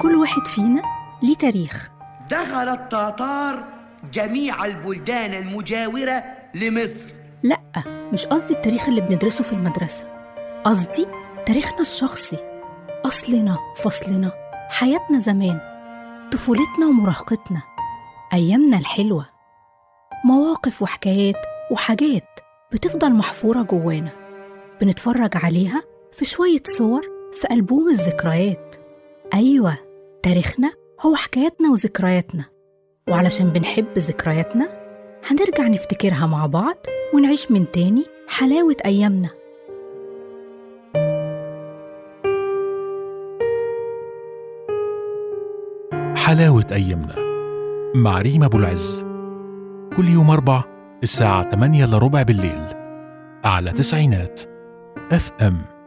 كل واحد فينا ليه تاريخ دخل التتار جميع البلدان المجاورة لمصر لأ مش قصدي التاريخ اللي بندرسه في المدرسة قصدي تاريخنا الشخصي أصلنا وفصلنا حياتنا زمان طفولتنا ومراهقتنا أيامنا الحلوة مواقف وحكايات وحاجات بتفضل محفورة جوانا بنتفرج عليها في شوية صور في ألبوم الذكريات أيوة تاريخنا هو حكاياتنا وذكرياتنا وعلشان بنحب ذكرياتنا هنرجع نفتكرها مع بعض ونعيش من تاني حلاوة أيامنا حلاوة أيامنا مع ريم أبو العز كل يوم أربع الساعة 8 إلا ربع بالليل على تسعينات اف ام